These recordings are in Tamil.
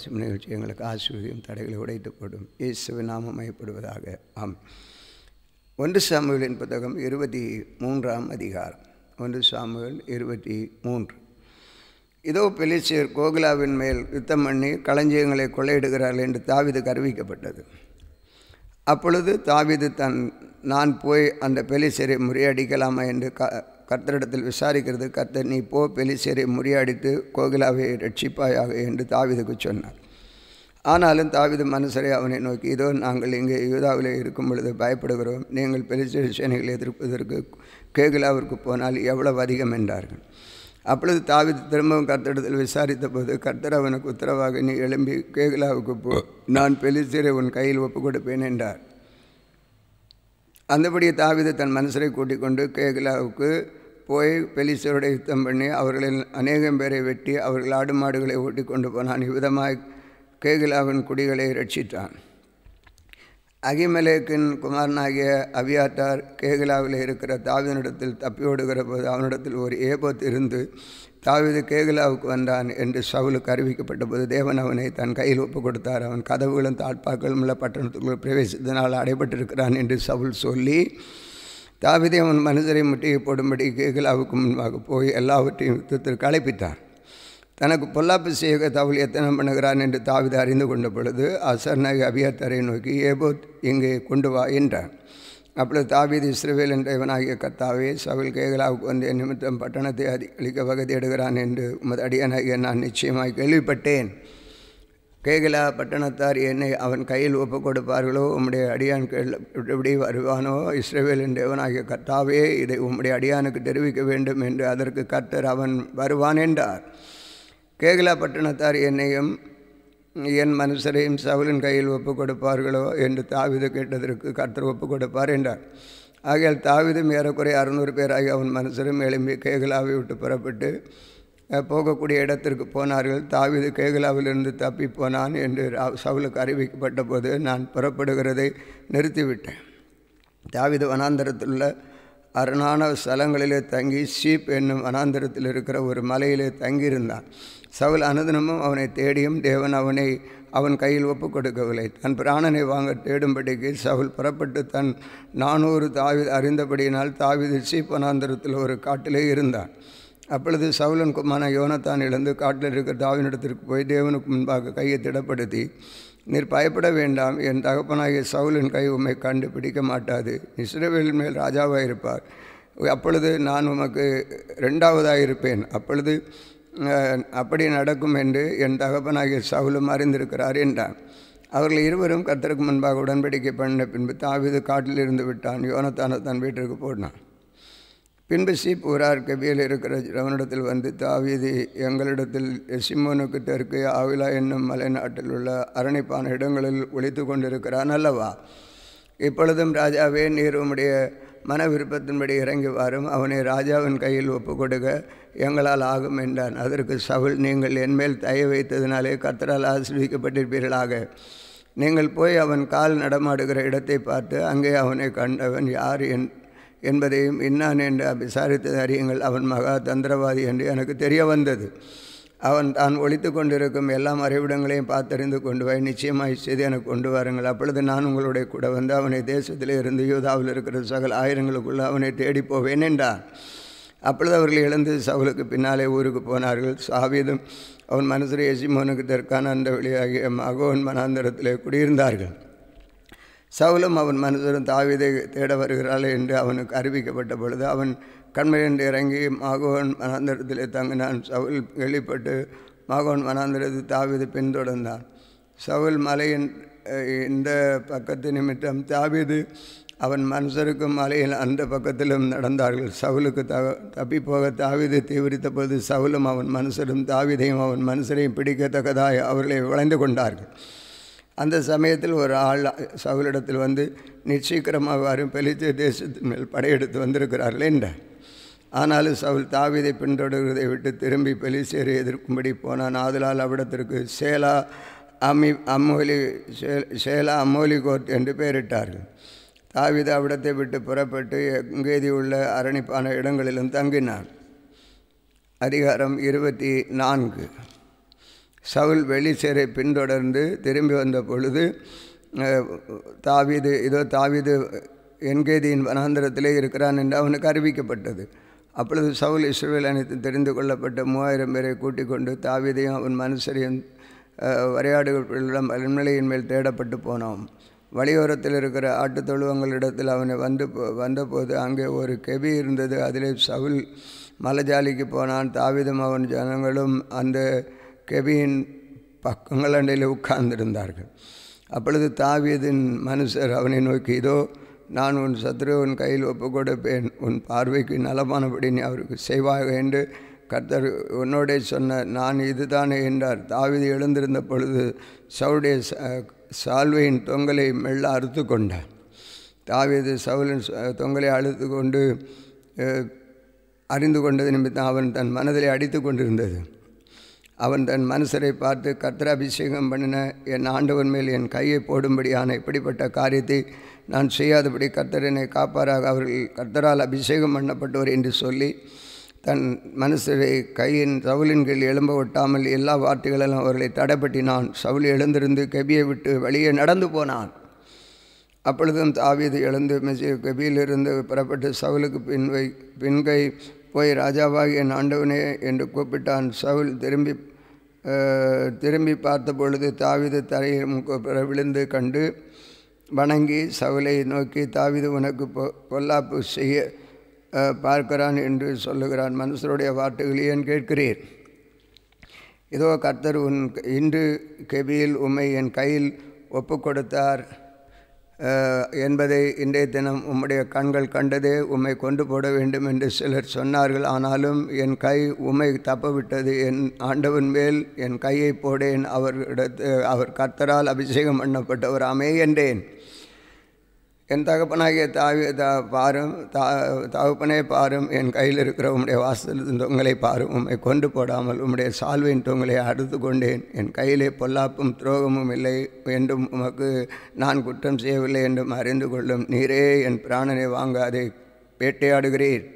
பேசும் நிகழ்ச்சி எங்களுக்கு ஆசிரியம் தடைகளை உடைத்து போடும் இயேசுவின் நாமம் மயப்படுவதாக ஆம் ஒன்று சாமுவேலின் புத்தகம் இருபத்தி மூன்றாம் அதிகாரம் ஒன்று சாமுவேல் இருபத்தி மூன்று இதோ பெலிசியர் கோகுலாவின் மேல் யுத்தம் பண்ணி களஞ்சியங்களை கொள்ளையிடுகிறார்கள் என்று தாவிதுக்கு அறிவிக்கப்பட்டது அப்பொழுது தாவிது தன் நான் போய் அந்த பெலிசியரை முறியடிக்கலாமா என்று க கர்த்தரிடத்தில் விசாரிக்கிறது கர்த்தர் நீ போ பெலிசியரை முறியடித்து கோகிலாவை ரட்சிப்பாயாக என்று தாவிதுக்கு சொன்னார் ஆனாலும் தாவிது மனுஷரை அவனை நோக்கி இதோ நாங்கள் இங்கே யூதாவில் இருக்கும் பொழுது பயப்படுகிறோம் நீங்கள் பெலிசியர் சேனைகளை எதிர்ப்பதற்கு கேகுலாவிற்கு போனால் எவ்வளவு அதிகம் என்றார்கள் அப்பொழுது தாவிது திரும்பவும் கர்த்தரிடத்தில் விசாரித்த போது கர்த்தர் அவனுக்கு உத்தரவாக நீ எழும்பி கேகுலாவுக்கு போ நான் பெலிசியரை உன் கையில் ஒப்பு கொடுப்பேன் என்றார் அந்தபடியே தாவிது தன் மனுஷரை கூட்டிக் கொண்டு கேகுலாவுக்கு போய் பெலிசரோட யுத்தம் பண்ணி அவர்களில் அநேகம் பேரை வெட்டி அவர்கள் ஆடு மாடுகளை ஓட்டி கொண்டு போனான் இவ்விதமாய் கேகுலாவின் குடிகளை ரட்சித்தான் அகிமலேக்கின் குமாரனாகிய அவியாட்டார் கேகுலாவில் இருக்கிற தாவிதனிடத்தில் தப்பி ஓடுகிற போது அவனிடத்தில் ஒரு ஏபோத் இருந்து தாவிது கேகுலாவுக்கு வந்தான் என்று சவுலுக்கு அறிவிக்கப்பட்ட போது தேவன் அவனை தன் கையில் ஒப்பு கொடுத்தார் அவன் கதவுகளும் தாழ்பாக்களும் உள்ள பட்டணத்துக்குள் பிரவேசித்தனால் அடைபட்டிருக்கிறான் என்று சவுல் சொல்லி தாவிதை அவன் மனிதரை முட்டியை போடும்படி கேகுலாவுக்கு முன்பாக போய் எல்லாவற்றையும் யுத்தத்திற்கு அழைப்பித்தான் தனக்கு பொல்லாப்பு செய்ய தவள் எத்தனை பண்ணுகிறான் என்று தாவித அறிந்து கொண்ட பொழுது அசர்னக அபியத்தரை நோக்கி ஏபோத் இங்கே கொண்டு வா என்றார் அப்பொழுது தாவீது இஸ்ரவேல் என்ற இவனாகிய கர்த்தாவே சவுல் கேகலாவுக்கு வந்து என் நிமித்தம் பட்டணத்தை அளிக்க வகை தேடுகிறான் என்று உமது அடியனாகிய நான் நிச்சயமாய் கேள்விப்பட்டேன் கேகலா பட்டணத்தார் என்னை அவன் கையில் ஒப்பு கொடுப்பார்களோ உம்முடைய அடியான் எப்படி வருவானோ இஸ்ரேவேல் என்ற தேவனாகிய கர்த்தாவே இதை உம்முடைய அடியானுக்கு தெரிவிக்க வேண்டும் என்று அதற்கு கர்த்தர் அவன் வருவான் என்றார் கேகலா பட்டணத்தார் என்னையும் என் மனுஷரையும் சவுலின் கையில் ஒப்பு கொடுப்பார்களோ என்று தாவிது கேட்டதற்கு கர்த்தர் ஒப்பு கொடுப்பார் என்றார் ஆகையால் தாவிதும் ஏறக்குறைய அறுநூறு பேராகி அவன் மனுஷரும் எழும்பி கேகலாவை விட்டு புறப்பட்டு போகக்கூடிய இடத்திற்கு போனார்கள் தாவிது கேகலாவிலிருந்து தப்பி போனான் என்று சவுலுக்கு அறிவிக்கப்பட்ட போது நான் புறப்படுகிறதை நிறுத்திவிட்டேன் தாவிது வனாந்தரத்தில் உள்ள அரணான ஸ்தலங்களிலே தங்கி சீப் என்னும் வனாந்தரத்தில் இருக்கிற ஒரு மலையிலே தங்கியிருந்தான் சவுல் அனுதினமும் அவனை தேடியும் தேவன் அவனை அவன் கையில் ஒப்பு கொடுக்கவில்லை தன் பிராணனை வாங்க தேடும்படிக்கு சவுல் புறப்பட்டு தன் நானூறு தாவித அறிந்தபடியினால் தாவிது சீப் வனாந்தரத்தில் ஒரு காட்டிலே இருந்தான் அப்பொழுது சவுலன் குமான யோனத்தான் இழந்து காட்டில் இருக்கிற தாவினிடத்திற்கு போய் தேவனுக்கு முன்பாக கையை திடப்படுத்தி நீர் பயப்பட வேண்டாம் என் தகப்பனாகிய சவுலின் கை உம்மை கண்டு பிடிக்க மாட்டாது இஸ்ரேவேலின் மேல் ராஜாவாக இருப்பார் அப்பொழுது நான் உமக்கு ரெண்டாவதாக இருப்பேன் அப்பொழுது அப்படி நடக்கும் என்று என் தகப்பனாகிய சவுலும் அறிந்திருக்கிறார் என்றான் அவர்கள் இருவரும் கத்தருக்கு முன்பாக உடன்படிக்கை பண்ண பின்பு தாவிது காட்டில் இருந்து விட்டான் யோனத்தான தன் வீட்டிற்கு போனான் பின்பு சீப் ஊரார் கபியில் இருக்கிற ரவனிடத்தில் வந்து தாவீது எங்களிடத்தில் சிம்மோனுக்கு தெற்கு ஆவிலா என்னும் மலை நாட்டில் உள்ள அரணிப்பான இடங்களில் ஒழித்து கொண்டிருக்கிறான் அல்லவா இப்பொழுதும் ராஜாவே நீர் உம்முடைய மன விருப்பத்தின்படி இறங்கி வாரும் அவனை ராஜாவின் கையில் ஒப்பு கொடுக்க எங்களால் ஆகும் என்றான் அதற்கு சவுல் நீங்கள் என்மேல் தய வைத்ததினாலே கத்தரால் ஆசிர்விக்கப்பட்டிருப்பீர்களாக நீங்கள் போய் அவன் கால் நடமாடுகிற இடத்தை பார்த்து அங்கே அவனை கண்டவன் யார் என் என்பதையும் இன்னான் என்று விசாரித்தது அறியுங்கள் அவன் மகா தந்திரவாதி என்று எனக்கு தெரிய வந்தது அவன் தான் ஒழித்து கொண்டிருக்கும் எல்லா மறைவிடங்களையும் பார்த்தறிந்து கொண்டு போய் நிச்சயமாய் செய்து எனக்கு கொண்டு வாருங்கள் அப்பொழுது நான் உங்களுடைய கூட வந்து அவனை தேசத்தில் இருந்து யூதாவில் இருக்கிற சகல் ஆயிரங்களுக்குள்ள அவனை தேடி போவேன் என்றான் அப்பொழுது அவர்கள் எழுந்து சவுலுக்கு பின்னாலே ஊருக்கு போனார்கள் சாவிதும் அவன் மனசில் எசிமோனுக்கு தெற்கான அந்த வழியாகிய மகோன் மனாந்தரத்திலே குடியிருந்தார்கள் சவுலும் அவன் மனுஷரும் தாவிதை தேட வருகிறாள் என்று அவனுக்கு அறிவிக்கப்பட்ட பொழுது அவன் கண்மையண்டு இறங்கி மாகோன் மனாந்தரத்திலே தங்கினான் சவுல் வெளிப்பட்டு மாகோன் மனாந்தரத்தில் தாவிது பின்தொடர்ந்தான் சவுல் மலையின் இந்த பக்கத்து நிமித்தம் தாவிது அவன் மனுஷருக்கும் மலையில் அந்த பக்கத்திலும் நடந்தார்கள் சவுலுக்கு த தப்பி போக தாவிதை தீவிரித்த பொழுது சவுலும் அவன் மனுஷரும் தாவிதையும் அவன் மனுஷரையும் பிடிக்கத்தக்கதாய் அவர்களை விளைந்து கொண்டார்கள் அந்த சமயத்தில் ஒரு ஆள் சவுலிடத்தில் வந்து நிச்சீக்கிரமாக வரும் பெலித்த தேசத்தின் மேல் படையெடுத்து வந்திருக்கிறார்கள் என்றார் ஆனாலும் சவுல் தாவிதை பின்தொடர்வதை விட்டு திரும்பி பெலிசேரை எதிர்க்கும்படி போனான் ஆதலால் அவ்விடத்திற்கு சேலா அம்மி அம்மோலி சேலா அம்மோலி கோர்ட் என்று பெயரிட்டார்கள் தாவித அவ்விடத்தை விட்டு புறப்பட்டு எங்கேதி உள்ள அரணிப்பான இடங்களிலும் தங்கினான் அதிகாரம் இருபத்தி நான்கு சவுல் வெளிச்சேரை பின்தொடர்ந்து திரும்பி வந்த பொழுது அஹ், தாவீது இதோ தாவீது என்கேதியின் வனாந்திரத்திலே இருக்கிறான் என்று அவனுக்கு அறிவிக்கப்பட்டது அப்பொழுது சவுல் இஸ்ரவேல் அனைத்து தெரிந்து கொள்ளப்பட்ட மூவாயிரம் பேரை கூட்டிக் கொண்டு தாவீதையும் அவன் மனுஷரையும் அஹ், வரையாடுகளிடம் மலையின் மேல் தேடப்பட்டு போனோம் வழியோரத்தில் இருக்கிற ஆட்டுத் தொழுவங்களிடத்தில் அவனை வந்து போ- வந்தபோது அங்கே ஒரு கெபி இருந்தது அதிலே சவுல் மலைஜாலிக்கு போனான் தாவீதும் அவன் ஜனங்களும் அந்த கெபியின் பக்கங்கள் அண்டையில் உட்கார்ந்திருந்தார்கள் அப்பொழுது தாவீதின் மனுஷர் அவனை நோக்கி இதோ நான் உன் சத்ருவின் கையில் ஒப்பு கொடுப்பேன் உன் பார்வைக்கு நலமானபடி நீ அவருக்கு செய்வாக என்று கர்த்தர் உன்னோடே சொன்ன நான் இதுதானே என்றார் தாவீது எழுந்திருந்த பொழுது சவுடைய ச- சால்வையின் தொங்கலை மெல்ல அறுத்து கொண்டார் தாவீது சவுலின் ச- தொங்கலை அழுத்து கொண்டு அஹ், அறிந்து கொண்டது நிமித்தம் அவன் தன் மனதிலே அடித்து கொண்டிருந்தது அவன் தன் மனுஷரை பார்த்து கர்த்தர் அபிஷேகம் பண்ணின என் ஆண்டவன் மேல் என் கையை போடும்படியான இப்படிப்பட்ட காரியத்தை நான் செய்யாதபடி கர்த்தர் என்னை காப்பாராக அவர்கள் கர்த்தரால் அபிஷேகம் பண்ணப்பட்டவர் என்று சொல்லி தன் மனுஷரை கையின் சவுலின் கீழ் எழும்ப ஒட்டாமல் எல்லா வார்த்தைகளெல்லாம் அவர்களை தடைப்பட்டினான் சவுல் எழுந்திருந்து கெபியை விட்டு வெளியே நடந்து போனான் அப்பொழுதும் தாவீது எழுந்து மெசி கபியிலிருந்து புறப்பட்டு சவுலுக்கு பின்வை பின்கை போய் ராஜாவாகி என் ஆண்டவனே என்று கூப்பிட்டான் சவுல் திரும்பி அஹ், திரும்பி பார்த்த பொழுது தாவீது தரையில் முக விழுந்து கண்டு வணங்கி சவுலை நோக்கி தாவீது உனக்கு பொ பொல்லாப்பு செய்ய அஹ், பார்க்கிறான் என்று சொல்லுகிறான் மனுஷருடைய வார்த்தைகளை ஏன் கேட்கிறீர் இதோ கர்த்தர் உன் இன்று கெபியில் உம்மை என் கையில் ஒப்பு கொடுத்தார் அஹ், என்பதை இன்றைய தினம் உம்முடைய கண்கள் கண்டதே உம்மை கொண்டு போட வேண்டும் என்று சிலர் சொன்னார்கள் ஆனாலும் என் கை உம்மை தப்பவிட்டது என் ஆண்டவன் மேல் என் கையை போடேன் அவரிடத்து அவர் கர்த்தரால் அபிஷேகம் பண்ணப்பட்டவர் அமே என்றேன் என் தகப்பனாகிய தாவி தா பாரும் தா தகப்பனே பாரும் என் கையில் இருக்கிற உம்முடைய வாசலின் தொங்கலை பாரும் உம்மை கொண்டு போடாமல் உம்முடைய சால்வையின் தொங்கலை அறுத்து கொண்டேன் என் கையிலே பொல்லாப்பும் துரோகமும் இல்லை என்றும் உமக்கு நான் குற்றம் செய்யவில்லை என்றும் அறிந்து கொள்ளும் நீரே என் பிராணனை வாங்க அதை வேட்டையாடுகிறீர்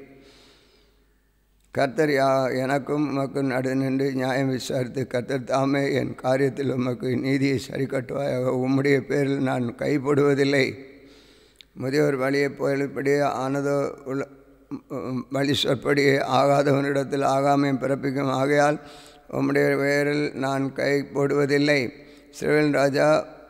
கர்த்தர் யா எனக்கும் உமக்கு நடு நின்று நியாயம் விசாரித்து கர்த்தர் தாமே என் காரியத்தில் உமக்கு நீதியை சரி கட்டுவாயாக உம்முடைய பேரில் நான் கைப்படுவதில்லை முதியோர் வழியை போயல்படியே ஆனதோ உள்ள உம், வழி சொற்படியே ஆகாதவனிடத்தில் ஆகாமையும் பிறப்பிக்கும் ஆகையால் உம்முடைய பெயரில் நான் கை போடுவதில்லை சிறுவன் ராஜா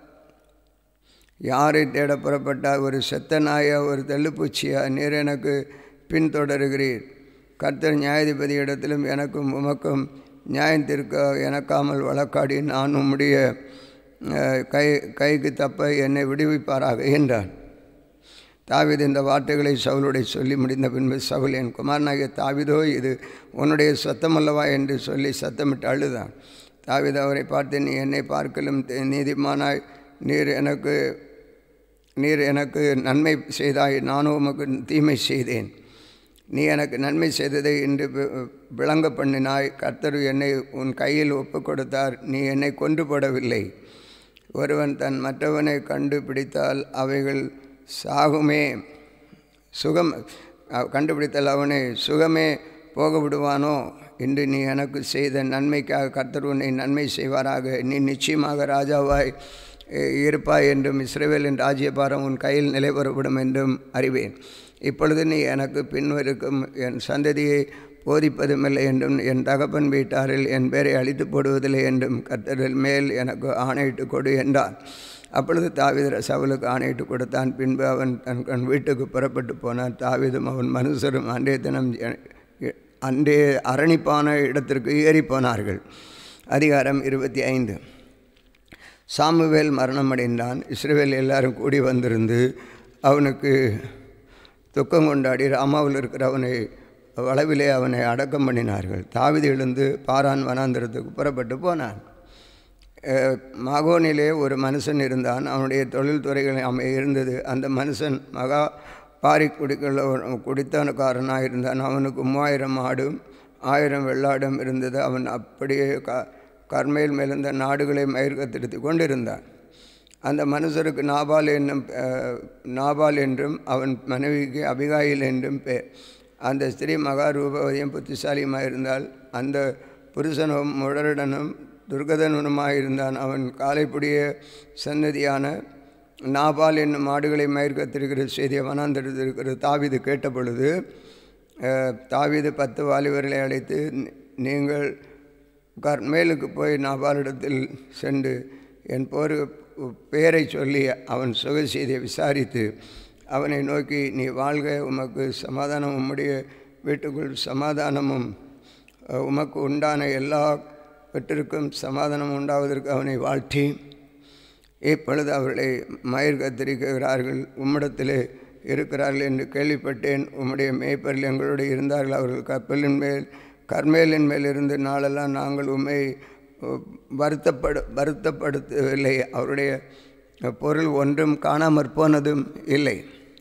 யாரை தேட புறப்பட்டால் ஒரு செத்த நாயா ஒரு தெள்ளுப்பூச்சியா நீர் எனக்கு பின்தொடருகிறீர் கர்த்தர் நியாயாதிபதி இடத்திலும் எனக்கும் உமக்கும் நியாயம் தீர்க்க எனக்காமல் வழக்காடி நான் உம்முடைய அஹ், கை கைக்கு தப்ப என்னை விடுவிப்பாராக என்றான் தாவீது இந்த வார்த்தைகளை சவுலுடைய சொல்லி முடிந்த பின்பு சவுல் என் குமாரனாகிய தாவிதோ இது உன்னுடைய சத்தமல்லவா என்று சொல்லி சத்தமிட்டு அழுதான் தாவீது அவரை பார்த்து நீ என்னை பார்க்கலும் தே- நீதிமானாய் நீர் எனக்கு நீர் எனக்கு நன்மை செய்தாய் நானும் உமக்கு தீமை செய்தேன் நீ எனக்கு நன்மை செய்ததை இன்று வி- விளங்க பண்ணினாய் கர்த்தர் என்னை உன் கையில் ஒப்புக் கொடுத்தார் நீ என்னை கொன்று போடவில்லை ஒருவன் தன் மற்றவனை கண்டுபிடித்தால் அவைகள் சாகுமே சுகம் அ- கண்டுபிடித்தால் அவனை சுகமே போக விடுவானோ இன்று நீ எனக்கு செய்த நன்மைக்காக கர்த்தர் உன்னை நன்மை செய்வாராக நீ நிச்சயமாக ராஜாவாய் இ- இருப்பாய் என்றும் இஸ்ரவேலின் ராஜ்யபாரம் உன் கையில் நிலைவரப்படும் என்றும் அறிவேன் இப்பொழுது நீ எனக்கு பின்வருக்கும் என் சந்ததியை போதிப்பதுமில்லை என்றும் என் தகப்பன் வீட்டாரில் என் பேரை அழித்து போடுவதில்லை என்றும் கர்த்தரில் மேல் எனக்கு ஆணையிட்டு கொடு என்றான் அப்பொழுது தாவீது சவுலுக்கு ஆணையிட்டு கொடுத்தான் பின்பு அவன் தன் தன் வீட்டுக்கு புறப்பட்டு போனான் தாவீதும் அவன் மனுஷரும் அன்றைய தினம் எ- எ- அன்றைய அரணிப்பான இடத்திற்கு ஏறி போனார்கள் அதிகாரம் இருபத்தி ஐந்து சாமுவேல் மரணமடைந்தான் இஸ்ரவேல் எல்லாரும் கூடி வந்திருந்து அவனுக்கு துக்கம் கொண்டாடி ராமாவில் இருக்கிற அவனை வளவிலே அவனை அடக்கம் பண்ணினார்கள் தாவிதி எழுந்து பாரான் வனாந்திரத்துக்கு புறப்பட்டு போனான் அஹ், மாகோனிலே ஒரு மனுஷன் இருந்தான் அவனுடைய தொழில்துறைகள் அமை இருந்தது அந்த மனுஷன் மகா பாரி குடிக்கல குடித்தனக்காரனாக இருந்தான் அவனுக்கு மூவாயிரம் ஆடும் ஆயிரம் வெள்ளாடும் இருந்தது அவன் அப்படியே க கர்மேல் மேலிருந்த நாடுகளை மயிர்கத்தெடுத்து கொண்டிருந்தான் அந்த மனுஷருக்கு நாபால் என்னும் அஹ், நாபால் என்றும் அவன் மனைவிக்கு அபிகாயில் என்றும் பேர் அந்த ஸ்திரீ மகா ரூபவதியும் புத்திசாலியுமாக இருந்தால் அந்த புருஷனும் முடருடனும் துர்கதனுமாய் இருந்தான் அவன் காலைப்புடிய சன்னதியான நாபால் என்னும் மாடுகளை மயர்க்கத்திருக்கிற செய்தியை வனாந்திருக்கிற தாவிது கேட்ட பொழுது அஹ், தாவீது பத்து வாலிபர்களை அழைத்து "நீ- நீங்கள் கர்மேலுக்கு போய் நாபாலிடத்தில் சென்று என் போர் பெயரை சொல்லி அவன் சுக செய்தியை விசாரித்து அவனை நோக்கி நீ வாழ்க உமக்கு சமாதானம் உம்முடைய வீட்டுக்குள் சமாதானமும் அஹ், உமக்கு உண்டான எல்லா வெற்றிற்கும் சமாதானம் உண்டாவதற்கு அவனை வாழ்த்தி இப்பொழுது அவர்களை மயிர் கத்திரிக்கிறார்கள் உம்மிடத்திலே இருக்கிறார்கள் என்று கேள்விப்பட்டேன் உம்முடைய மேய்ப்பர்கள் எங்களோடு இருந்தார்கள் அவர்கள் கப்பலின் மேல் கர்மேலின் மேல் இருந்து நாளெல்லாம் நாங்கள் உண்மை வருத்தப்படு வருத்தப்படுத்தவில்லை அவருடைய பொருள் ஒன்றும் காணாமற் போனதும் இல்லை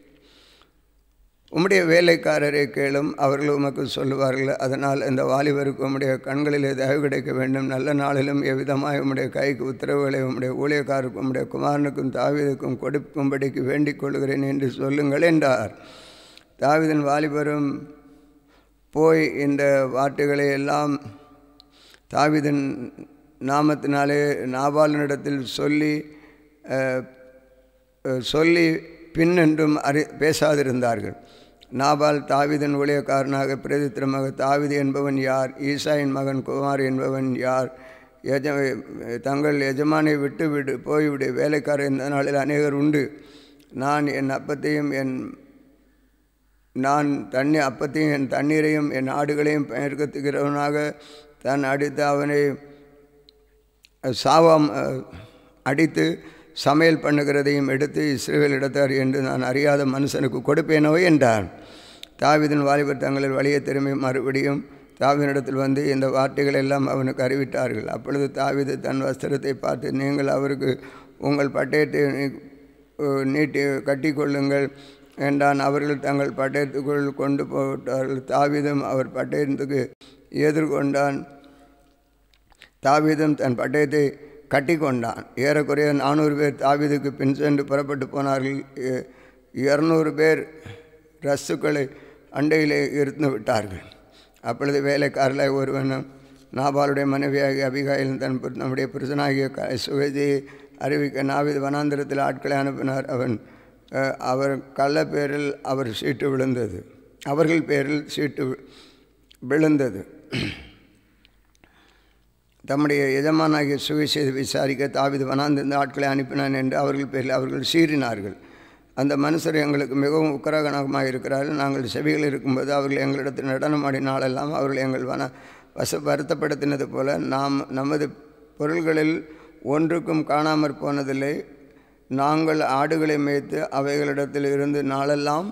உம்முடைய வேலைக்காரரை கேளும் அவர்கள் உமக்கு சொல்லுவார்கள் அதனால் இந்த வாலிபருக்கு உம்முடைய கண்களிலே தயவு கிடைக்க வேண்டும் நல்ல நாளிலும் எவ்விதமாய் உம்முடைய கைக்கு உத்தரவுகளை உம்முடைய ஊழியக்காருக்கும் உம்முடைய குமாரனுக்கும் தாவீதுக்கும் கொடுக்கும்படிக்கு வேண்டிக் கொள்கிறேன் என்று சொல்லுங்கள் என்றார் தாவீதின் வாலிபரும் போய் இந்த வார்த்தைகளை எல்லாம் தாவீதின் நாமத்தினாலே நாபாலனிடத்தில் சொல்லி அஹ், அஹ், சொல்லி பின்னென்றும் அறி பேசாதிருந்தார்கள் நாபால் தாவிதன் ஊழியக்காரனாக பிரதித்திரமாக தாவிது என்பவன் யார் ஈசாயின் மகன் குமார் என்பவன் யார் எஜ தங்கள் எஜமானை விட்டு விடு போய்விடு வேலைக்காரர் இந்த நாளில் அநேகர் உண்டு நான் என் அப்பத்தையும் என் நான் தண்ணி அப்பத்தையும் என் தண்ணீரையும் என் ஆடுகளையும் பெயர்க்கத்துகிறவனாக தான் அடித்து அவனை சாவாம் அஹ், அடித்து சமையல் பண்ணுகிறதையும் எடுத்து இஸ்ரேல் இடத்தார் என்று நான் அறியாத மனுஷனுக்கு கொடுப்பேனோ என்றார் தாவிதன் வாலிபர் தங்களில் வழியை திரும்பி மறுபடியும் தாவினிடத்தில் வந்து இந்த வார்த்தைகள் எல்லாம் அவனுக்கு அறிவித்தார்கள் அப்பொழுது தாவிது தன் வஸ்திரத்தை பார்த்து நீங்கள் அவருக்கு உங்கள் பட்டயத்தை நீ- அஹ் நீட்டி கட்டிக்கொள்ளுங்கள் என்றான் அவர்கள் தங்கள் பட்டயத்துக்குள் கொண்டு போட்டார்கள் தாவிதும் அவர் பட்டயத்துக்கு எதிர்கொண்டான் தாவீதும் தன் பட்டயத்தை கட்டிக்கொண்டான் ஏறக்குறைய நானூறு பேர் தாவீதுக்கு பின் சென்று புறப்பட்டு போனார்கள் இ- இருநூறு பேர் ரஸ்ஸுக்களை அண்டையிலே இருந்து விட்டார்கள் அப்பொழுது வேலைக்காரலாய் ஒருவனும் நாபாலுடைய மனைவியாகிய அபிகாயில் தன் புரு- நம்முடைய புருஷனாகிய க சுகதியை அறிவிக்க நாவிது வனாந்திரத்தில் ஆட்களை அனுப்பினார் அவன் அஹ், அவர் கள்ள பேரில் அவர் சீட்டு விழுந்தது அவர்கள் பேரில் சீட்டு வி- விழுந்தது தம்முடைய எஜமானாகிய சுவிசேஷ விசாரிக்க தாவிது வனாந்திருந்த ஆட்களை அனுப்பினான் என்று அவர்கள் பேரில் அவர்கள் சீறினார்கள் அந்த மனுஷர் எங்களுக்கு மிகவும் உக்கரகணமாக இருக்கிறார்கள் நாங்கள் செவிகள் இருக்கும்போது அவர்கள் எங்களிடத்தில் நடனமாடின நாளெல்லாம் அவர்கள் எங்கள் வன வச வருத்தப்படுத்தினது போல நாம் நமது பொருள்களில் ஒன்றுக்கும் காணாமற் போனதில்லை நாங்கள் ஆடுகளை மேய்த்து அவைகளிடத்தில் இருந்து நாளெல்லாம்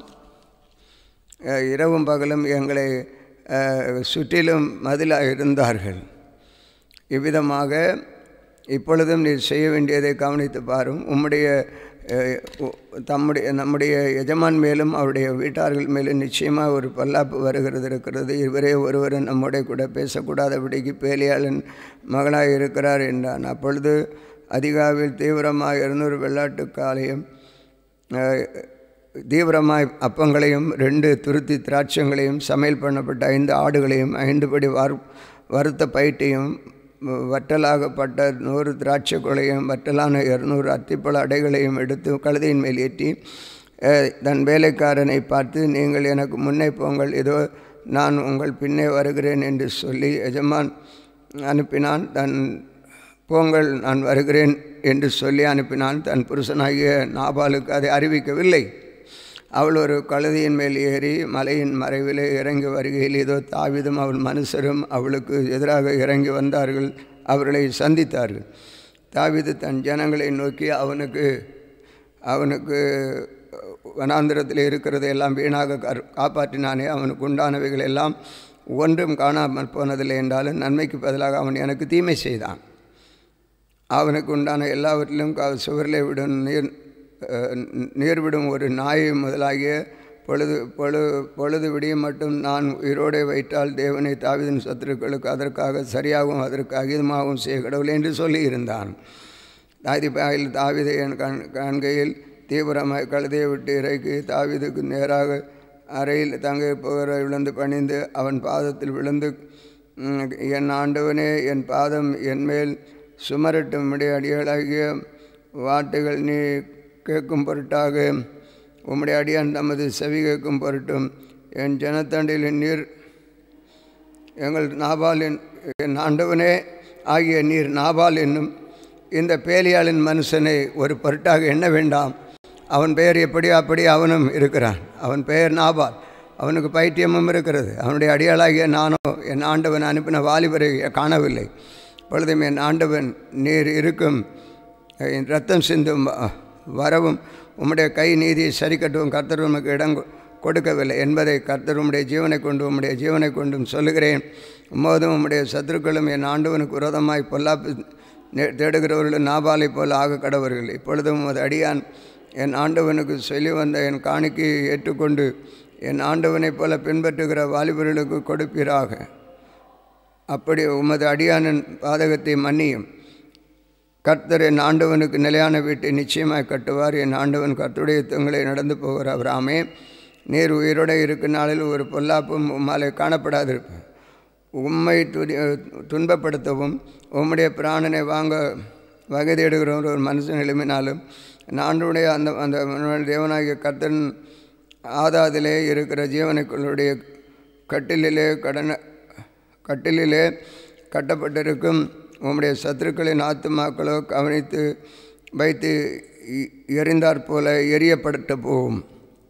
அஹ், இரவும் பகலும் எங்களை அஹ், சுற்றிலும் மதிலாக இருந்தார்கள் இவ்விதமாக இப்பொழுதும் நீர் செய்ய வேண்டியதை கவனித்து பாரும் உம்முடைய அஹ், உ- தம்முடைய நம்முடைய எஜமான் மேலும் அவருடைய வீட்டார்கள் மேலும் நிச்சயமாக ஒரு பல்லாப்பு வருகிறது இருக்கிறது இவரே ஒருவர் நம்முடைய கூட பேசக்கூடாதபடிக்கு பேலியாளன் மகனாக இருக்கிறார் என்றான் அப்பொழுது அதிகாவில் தீவிரமாக இருநூறு வெள்ளாட்டு காலையும் அஹ், தீவிரமாய் அப்பங்களையும் ரெண்டு துருத்தி திராட்சங்களையும் சமையல் பண்ணப்பட்ட ஐந்து ஆடுகளையும் ஐந்துபடி வர் வறுத்த பயிற்றையும் வற்றலாகப்பட்ட நூறு திராட்சை கொலையும் வற்றலான இருநூறு அத்திப்பழ அடைகளையும் எடுத்து கழுதையின் மேல் ஏற்றி அஹ், தன் வேலைக்காரனை பார்த்து நீங்கள் எனக்கு முன்னே போங்கள் இதோ நான் உங்கள் பின்னே வருகிறேன் என்று சொல்லி எஜமான் அனுப்பினான் தன் போங்கள் நான் வருகிறேன் என்று சொல்லி அனுப்பினான் தன் புருஷனாகிய நாபாலுக்கு அதை அறிவிக்கவில்லை அவள் ஒரு கழுதையின் மேல் ஏறி மலையின் மறைவிலே இறங்கி வருகையில் ஏதோ தாவிதும் அவள் மனுஷரும் அவளுக்கு எதிராக இறங்கி வந்தார்கள் அவர்களை சந்தித்தார்கள் தாவிது தன் ஜனங்களை நோக்கி அவனுக்கு அவனுக்கு வனாந்திரத்தில் இருக்கிறதை எல்லாம் வீணாக கர் காப்பாற்றினானே அவனுக்கு உண்டானவைகள் எல்லாம் ஒன்றும் காணாமல் போனதில்லை என்றாலும் நன்மைக்கு பதிலாக அவன் எனக்கு தீமை செய்தான் அவனுக்கு உண்டான எல்லாவற்றிலும் க சுவரிலே விடும் நீர் அஹ், நீர் விடும் ஒரு நாயை முதலாகிய பொழுது பொழு பொழுது விடியும் மட்டும் நான் உயிரோடே வைத்தால் தேவனை தாவிதின் சத்துருக்களுக்கு அதற்காக சரியாகவும் அதற்கு அகிதமாகவும் செய்ய கடவுளே என்று சொல்லியிருந்தான் தாதிபாயில் தாவிதை என் கண் காண்கையில் தீவிரமாய் கழுதையை விட்டு இறக்கி தாவிதுக்கு நேராக அறையில் தங்க போகிற விழுந்து பணிந்து அவன் பாதத்தில் விழுந்து ம், என் ஆண்டவனே என் பாதம் என் மேல் சுமரட்டும் உம்முடைய அடிகளாகிய வார்த்தைகள் நீ கேட்கும் பொருட்டாக உம்முடைய அடியான் தமது செவி கேட்கும் பொருட்டும் என் ஜனத்தண்டில் நீர் எங்கள் நாபாலின் என் ஆண்டவனே ஆகிய நீர் நாபால் என்னும் இந்த பேலியாளின் மனுஷனை ஒரு பொருட்டாக எண்ண வேண்டாம் அவன் பெயர் எப்படியோ அப்படி அவனும் இருக்கிறான் அவன் பெயர் நாபால் அவனுக்கு பைத்தியமும் இருக்கிறது அவனுடைய அடியாளாகிய நானோ என் ஆண்டவன் அனுப்பின வாலிபரை காணவில்லை பொழுதும் என் ஆண்டவன் நீர் இருக்கும் என் ரத்தம் சிந்தும் வ- வரவும் உம்முடைய கை நீதியை சரி கட்டவும் கர்த்தர் உமக்கு இடம் கொ- கொடுக்கவில்லை என்பதை கர்த்தர் உம்முடைய ஜீவனை கொண்டு உம்முடைய ஜீவனை கொண்டும் சொல்லுகிறேன் உம்மோதும் உம்முடைய சத்துருக்களும் என் ஆண்டவனுக்கு விரோதமாய் பொல்லாப்பு நே- தேடுகிறவர்களும் நாபாலை போல ஆக கடவர்கள் இப்பொழுதும் உமது அடியான் என் ஆண்டவனுக்கு சொல்லி வந்த என் காணிக்கையை ஏற்றுக்கொண்டு என் ஆண்டவனைப் போல பின்பற்றுகிற வாலிபர்களுக்கு கொடுப்பீராக அப்படி உமது அடியானின் பாதகத்தை மன்னியும் கர்த்தர் என் ஆண்டவனுக்கு நிலையான வீட்டை நிச்சயமாய் கட்டுவார் என் ஆண்டவன் கர்த்தருடைய யுத்தங்களை நடந்து போகிற அவராமே நீர் உயிரோடு இருக்கும் நாளில் ஒரு பொல்லாப்பும் உம்மாலே காணப்படாதிருப்பேன் உம்மை துதி துன்பப்படுத்தவும் உம்முடைய பிராணனை வாங்க வகை தேடுகிற ஒரு மனுஷன் எழுப்பினாலும் நாண்டுடைய அந்த அந்த தேவனாகிய கர்த்தன் ஆதாதிலே இருக்கிற ஜீவனைக்குள்ளுடைய கட்டிலிலே கடன கட்டிலிலே கட்டப்பட்டிருக்கும் உம்முடைய சத்துருக்களின் ஆத்துமாக்களோ கவனித்து வைத்து எ- எறிந்தாற் போல எரியப்பட்டு போகும்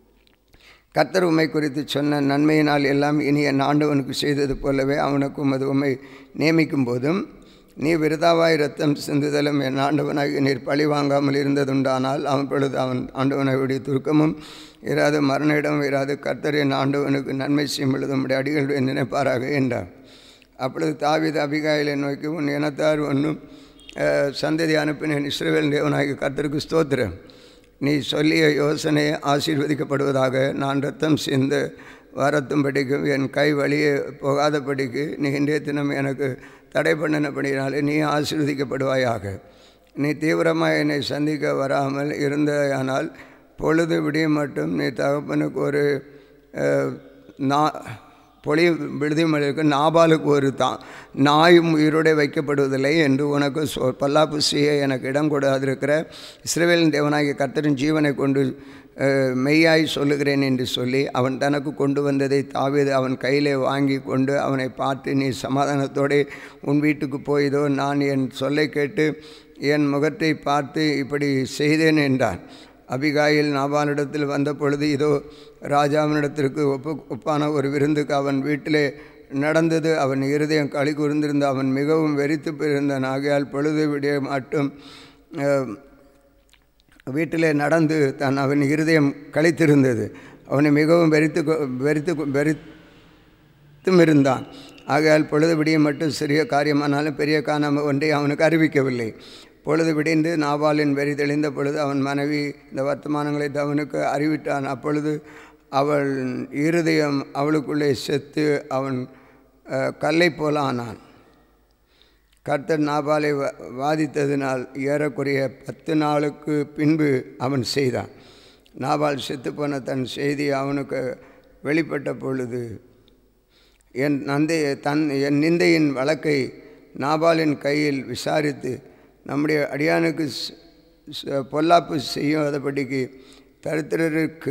கர்த்தர் உம்மை குறித்து சொன்ன நன்மையினால் எல்லாம் இனி என் ஆண்டவனுக்கு செய்தது போலவே அவனுக்கு உமது உம்மை நியமிக்கும் போதும் நீ விருதாவாய் ரத்தம் சிந்துதலும் என் ஆண்டவனாகி நீர் பழி வாங்காமல் இருந்ததுண்டானால் அவன் பொழுது அவன் ஆண்டவனுடைய துருக்கமும் இராது மரண இடம் இராது கர்த்தர் என் ஆண்டவனுக்கு நன்மை செய்யும் பொழுது உம்முடைய அடிகளுடைய நினைப்பாராக என்றார் அப்பொழுது தாவீது அபிகாயிலை நோக்கி உன் இனத்தார் ஒன்றும் அஹ், சந்ததி அனுப்பினேன் இஸ்ரவேல் தேவனாகிய கர்த்தருக்கு ஸ்தோத்திரம் நீ சொல்லிய யோசனை ஆசீர்வதிக்கப்படுவதாக நான் ரத்தம் சிந்த வரத்தும்படிக்கும் என் கை வழியே போகாதபடிக்கு நீ இன்றைய தினம் எனக்கு தடை பண்ணினபடினாலே நீ ஆசீர்வதிக்கப்படுவாயாக நீ தீவிரமாக என்னை சந்திக்க வராமல் இருந்தயானால் பொழுது விடிய மட்டும் நீ தகப்பனுக்கு ஒரு அஹ், நா பொழி விடுதிமலைக்கு நாபாலுக்கு ஒரு தான் நாயும் உயிரோடு வைக்கப்படுவதில்லை என்று உனக்கு சொ பல்லாப்பு செய்ய எனக்கு இடம் கொடாதிருக்கிற இஸ்ரவேலின் தேவனாகிய கர்த்தரின் ஜீவனை கொண்டு அஹ், மெய்யாய் சொல்லுகிறேன் என்று சொல்லி அவன் தனக்கு கொண்டு வந்ததை தாவீது அவன் கையிலே வாங்கி கொண்டு அவனை பார்த்து நீ சமாதானத்தோடு உன் வீட்டுக்கு போய்தோ நான் என் சொல்லை கேட்டு என் முகத்தை பார்த்து இப்படி செய்தேன் என்றான் அபிகாயில் நாபானிடத்தில் வந்த பொழுது இதோ ராஜாவினிடத்திற்கு ஒப்பு ஒப்பான ஒரு விருந்துக்கு அவன் வீட்டிலே நடந்தது அவன் இருதயம் களி கூர்ந்திருந்த அவன் மிகவும் வெறித்து போயிருந்தான் ஆகையால் பொழுது விடிய மட்டும் அஹ், வீட்டிலே நடந்து தன் அவன் இருதயம் கழித்திருந்தது அவனை மிகவும் வெறித்து கொ- வெறித்து கொ- வெறித்தும் இருந்தான் ஆகையால் பொழுது விடிய மட்டும் சிறிய காரியமானாலும் பெரிய காரணம் ஒன்றை அவனுக்கு அறிவிக்கவில்லை பொழுது விடிந்து நாபாலின் வெறி தெளிந்த பொழுது அவன் மனைவி இந்த வர்த்தமானங்களை அவனுக்கு அறிவிட்டான் அப்பொழுது அவள் இருதயம் அவளுக்குள்ளே செத்து அவன் அஹ், கல்லைப் போல ஆனான் கர்த்தர் நாபாலை வ- வாதித்ததினால் ஏறக்குறைய பத்து நாளுக்கு பின்பு அவன் செய்தான் நாபால் செத்துப்போன தன் செய்தி அவனுக்கு வெளிப்பட்ட பொழுது என் நந்தை தன் என் நிந்தையின் வழக்கை நாபாலின் கையில் விசாரித்து நம்முடைய அடியானுக்கு ச- ச- பொல்லாப்பு செய்யாதபடிக்கு தரித்திரருக்கு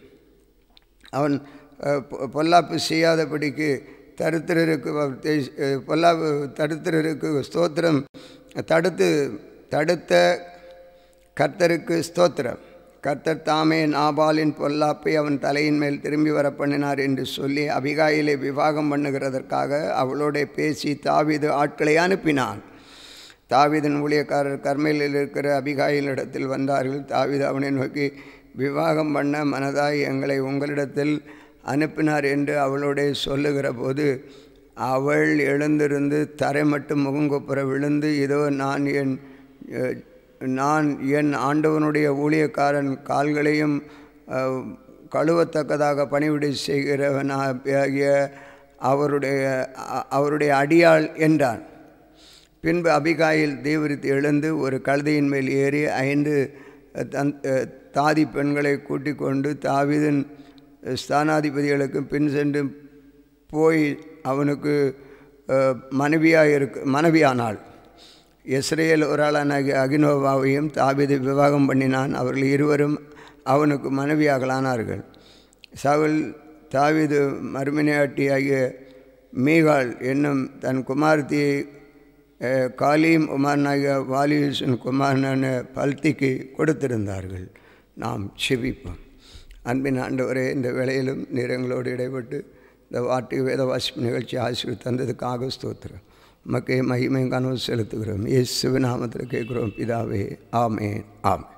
அவன் அஹ், பொ- பொல்லாப்பு செய்யாதபடிக்கு தரித்திரருக்கு அவர் தேய்- அஹ், பொல்லாப்பு தரித்திரருக்கு ஸ்தோத்திரம் தடுத்து தடுத்த கர்த்தருக்கு ஸ்தோத்திரம் கர்த்தர் தாமே நாபாலின் பொல்லாப்பை அவன் தலையின் மேல் திரும்பி வர பண்ணினார் என்று சொல்லி அபிகாயிலை விவாகம் பண்ணுகிறதற்காக அவளோட பேசி தாவீது ஆட்களை அனுப்பினான் தாவீதின் ஊழியக்காரர் கர்மையில் இருக்கிற அபிகாயிலிடத்தில் வந்தார்கள் தாவீது அவனை நோக்கி விவாகம் பண்ண மனதாய் எங்களை உங்களிடத்தில் அனுப்பினார் என்று அவளோட சொல்லுகிற போது அவள் எழுந்திருந்து தரை மட்டும் முகங்குப்புற விழுந்து இதோ நான் என் அஹ், நான் என் ஆண்டவனுடைய ஊழியக்காரன் கால்களையும் அஹ், கழுவத்தக்கதாக பணிவிடை செய்கிறவனாகிய அவருடைய அ- அவருடைய அடியாள் என்றான் பின்பு அபிகாயில் தீவிரித்து எழுந்து ஒரு கழுதையின் மேல் ஏறி ஐந்து தன் அஹ், தாதி பெண்களை கூட்டிக் கொண்டு தாவீதின் ஸ்தானாதிபதிகளுக்கு பின் சென்று போய் அவனுக்கு மனைவியாக இருக்கு மனைவியானாள் இஸ்ரேல் ஒரு ஆளானாகிய அகினோவாவையும் தாவிது விவாகம் பண்ணினான் அவர்கள் இருவரும் அவனுக்கு மனைவியாகலானார்கள் சவுல் தாவிது மறுமனையாட்டியாகிய மீகாள் என்னும் தன் குமார்த்தியை காலியும் குமாரனாகிய வாலியூசன் குமாரனான பல்திக்கு கொடுத்திருந்தார்கள் நாம் செவிப்போம் அன்பின் ஆண்டவரே இந்த வேளையிலும் நீரங்களோடு இடைப்பட்டு இந்த வாட்டி வேத வாசிப்பு நிகழ்ச்சி ஆசிரியர் தந்ததுக்காக ஸ்தோத்திரம் மக்கே மகிமையும் கனவு செலுத்துகிறோம் இயேசுவின் நாமத்தில் கேட்குறோம் பிதாவே ஆமே ஆமே